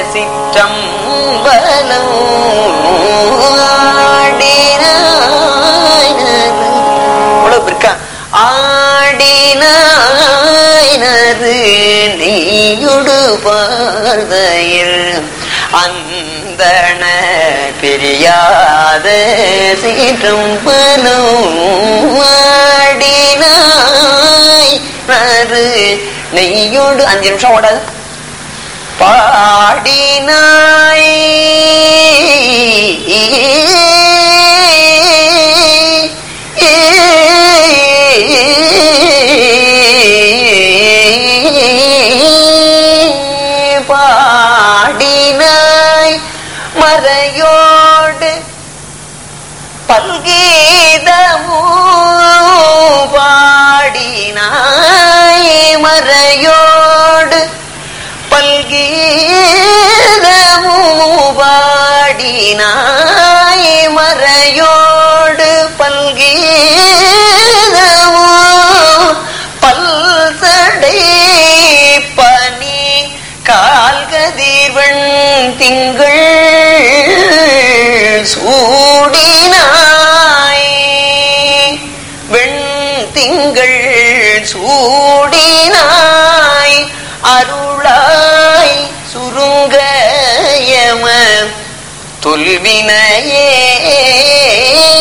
சிற்றம்பலம் ஆடினாயினது இவ்வளவு இருக்கா ஆடினாயினது நீயுடு பார்வையில் அந்தண பிரியாத சீற்றம்பலம் ஆடினாய் நறு நெய்யோடு அஞ்சு நிமிஷம் ஓடாது பாடினாய் பாடினாய் மறையோடு பல்கீதமோ பாடினாய் மறையோடு பல்கீதமோ பாடினாய் மறையோடு பல்கீதமோ பல்சடை பனி கால்கதிர்வன் திங்கள் சூடினாய் வெண் திங்கள் சூடினாய் அருளாய் சுருங்கயம தொல்வினையே